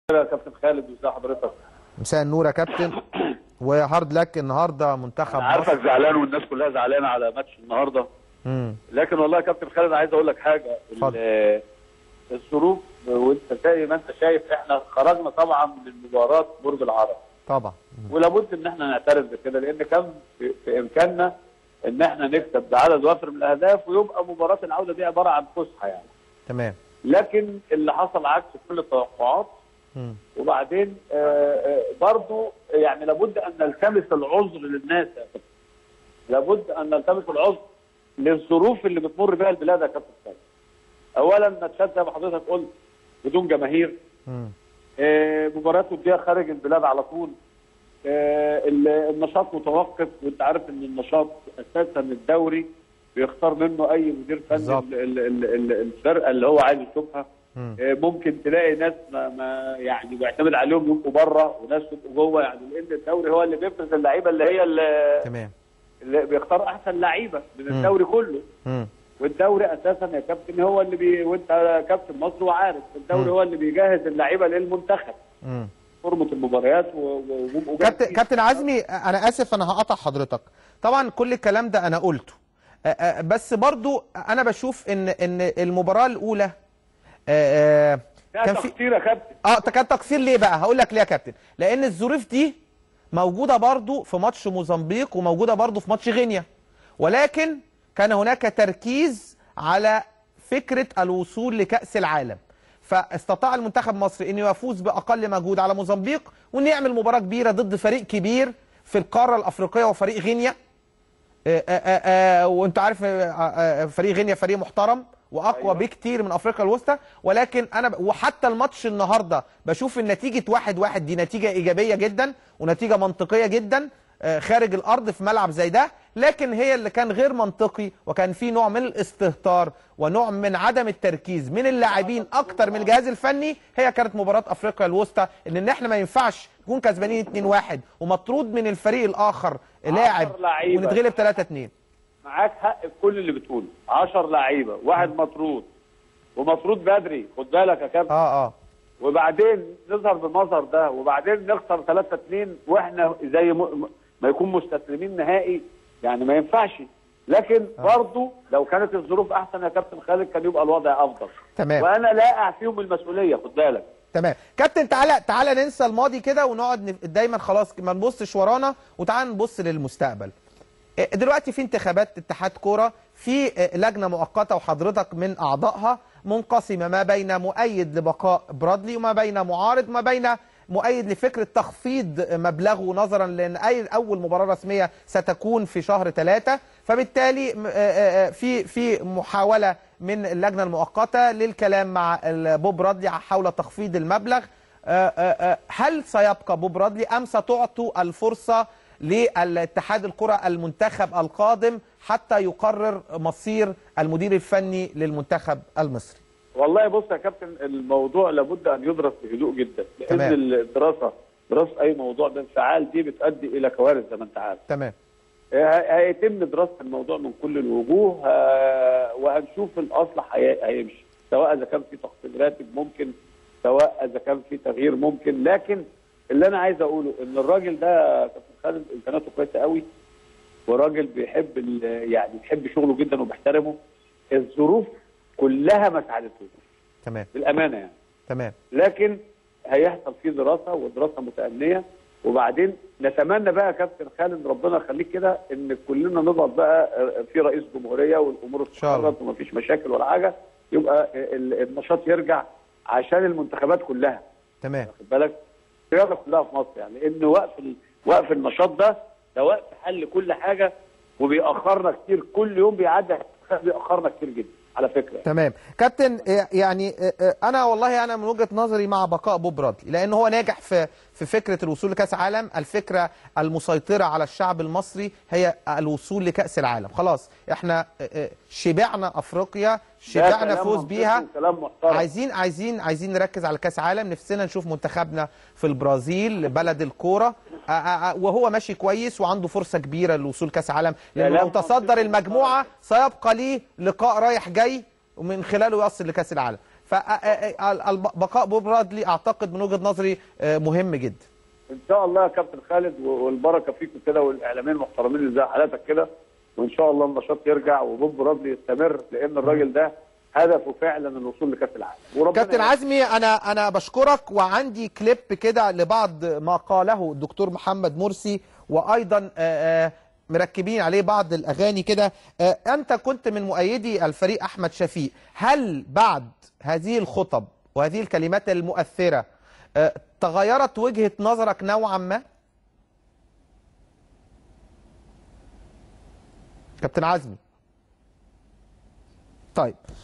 يا كابتن خالد وازي حضرتك مساء النور يا كابتن وهارد لك النهارده منتخب انا عارفك مصر زعلان والناس كلها زعلانه على ماتش النهارده مم. لكن والله يا كابتن خالد عايز اقول لك حاجه اتفضل. ال- الظروف وانت زي ما انت شايف احنا خرجنا طبعا من مباراه برج العرب طبعا ولابد ان احنا نعترف بكده لان كان في, في امكاننا ان احنا نكسب بعدد وافر من الاهداف ويبقى مباراه العوده دي عباره عن فسحه يعني تمام لكن اللي حصل عكس كل التوقعات مم. وبعدين آه، آه، برضو يعني لابد ان نلتمس العذر للناس يا كابتن لابد ان نلتمس العذر للظروف اللي بتمر بها البلاد يا كابتن خالد. اولا ماتشات زي ما حضرتك قلت بدون جماهير مم. آه، مباريات وديه خارج البلاد على طول آه، ال- النشاط متوقف وانت عارف ان النشاط اساسا الدوري بيختار منه اي مدير فني بالظبط. ال- ال- ال- الفرقه اللي هو عايز يشوفها مم. آه، ممكن تلاقي ناس ما, ما يعني بيعتمد عليهم يبقوا بره وناس يبقوا جوه يعني لان الدوري هو اللي بيفرز اللعيبه اللي هي اللي, تمام اللي بيختار احسن لعيبه من مم. الدوري كله مم. والدوري اساسا يا كابتن هو اللي بي وانت كابتن مصر وعارف الدوري مم. هو اللي بيجهز اللعيبه للمنتخب مم. فورمه المباريات و- و- وبيبقوا كابتن جاهزين. كابتن عزمي انا اسف انا هقطع حضرتك طبعا كل الكلام ده انا قلته أ- أ- بس برضو انا بشوف ان ان المباراه الاولى أ- أ، فيها كان في تقصير يا كابتن اه كان تقصير ليه بقى هقول لك ليه يا كابتن لان الظروف دي موجوده برضو في ماتش موزمبيق وموجوده برضو في ماتش غينيا ولكن كان هناك تركيز على فكره الوصول لكاس العالم فاستطاع المنتخب المصري انه يفوز باقل مجهود على موزمبيق وانه يعمل مباراه كبيره ضد فريق كبير في القاره الافريقيه وفريق غينيا آه، آه، آه، وانت عارف آه، آه، فريق غينيا فريق محترم واقوى أيوة. بكتير من افريقيا الوسطى ولكن انا ب... وحتى الماتش النهارده بشوف النتيجه واحد واحد دي نتيجه ايجابيه جدا ونتيجه منطقيه جدا آه، خارج الارض في ملعب زي ده لكن هي اللي كان غير منطقي وكان في نوع من الاستهتار ونوع من عدم التركيز من اللاعبين اكتر من الجهاز الفني هي كانت مباراه افريقيا الوسطى ان ان احنا ما ينفعش نكون كسبانين 2-1 ومطرود من الفريق الاخر لاعب لعيبة. ونتغلب 3-2 معاك حق في كل اللي بتقوله 10 لعيبه واحد مطرود ومطرود بدري خد بالك يا كابتن اه اه وبعدين نظهر بالمظهر ده وبعدين نخسر 3 2 واحنا زي م... ما يكون مستسلمين نهائي يعني ما ينفعش لكن برضه لو كانت الظروف احسن يا كابتن خالد كان يبقى الوضع افضل تمام وانا لا اعفيهم المسؤوليه خد بالك تمام كابتن تعالى تعالى ننسى الماضي كده ونقعد نف- دايما خلاص ما نبصش ورانا وتعالى نبص للمستقبل إيه، دلوقتي في انتخابات اتحاد كوره في إيه، لجنه مؤقته وحضرتك من اعضائها منقسمه ما بين مؤيد لبقاء برادلي وما بين معارض وما بين مؤيد لفكره تخفيض مبلغه نظرا لان اي اول مباراه رسميه ستكون في شهر ثلاثة فبالتالي م- آه، آه، في في محاوله من اللجنه المؤقته للكلام مع ال- بوب رادلي حول تخفيض المبلغ آه، آه، آه، هل سيبقى بوب رادلي ام ستعطوا الفرصه للاتحاد الكره المنتخب القادم حتى يقرر مصير المدير الفني للمنتخب المصري والله بص يا كابتن الموضوع لابد ان يدرس بهدوء جدا لان تمام. الدراسه دراسه اي موضوع بانفعال دي بتؤدي الى كوارث زي ما انت عارف تمام ه- هيتم دراسه الموضوع من كل الوجوه ه- وهنشوف الاصلح هي- هيمشي سواء اذا كان في تخفيض راتب ممكن سواء اذا كان في تغيير ممكن لكن اللي انا عايز اقوله ان الراجل ده كابتن خالد امكانياته كويسه قوي وراجل بيحب ال- يعني بيحب شغله جدا وبيحترمه الظروف كلها ما ساعدتهوش تمام بالامانه يعني تمام لكن هيحصل فيه دراسه ودراسه متأنية وبعدين نتمنى بقى يا كابتن خالد ربنا يخليك كده ان كلنا نضغط بقى في رئيس جمهوريه والامور شاء الله. تتحرك ومفيش مشاكل ولا حاجه يبقى ال- النشاط يرجع عشان المنتخبات كلها تمام واخد بالك الرياضه كلها في مصر يعني لان وقف ال- وقف النشاط ده ده وقف حل كل حاجه وبيأخرنا كتير كل يوم بيعدي بيأخرنا كتير جدا على فكره تمام كابتن آه، يعني آه، آه، انا والله انا من وجهه نظري مع بقاء بوب رادلي لان هو ناجح في في فكره الوصول لكاس عالم الفكره المسيطره على الشعب المصري هي الوصول لكاس العالم خلاص احنا آه، آه، شبعنا افريقيا ده شبعنا كلام فوز منطقي بيها وكلام محترم عايزين عايزين عايزين نركز على كاس عالم نفسنا نشوف منتخبنا في البرازيل بلد الكوره آه، آه، آه، وهو ماشي كويس وعنده فرصه كبيره للوصول كاس عالم لانه لو كلام تصدر منطقي. المجموعه سيبقى ليه لقاء رايح جاي ومن خلاله يصل لكاس العالم فبقاء بوب برادلي اعتقد من وجهه نظري آه، مهم جدا ان شاء الله يا كابتن خالد والبركه فيكم كده والاعلاميين المحترمين اللي زي حالاتك كده وان شاء الله النشاط يرجع وبوب برادلي يستمر لان الراجل ده هدفه فعلا الوصول لكاس العالم وربنا كابتن يعين. عزمي انا انا بشكرك وعندي كليب كده لبعض ما قاله الدكتور محمد مرسي وايضا آه، آه، مركبين عليه بعض الاغاني كده آه، انت كنت من مؤيدي الفريق احمد شفيق هل بعد هذه الخطب وهذه الكلمات المؤثره آه، تغيرت وجهه نظرك نوعا ما كابتن عزمي طيب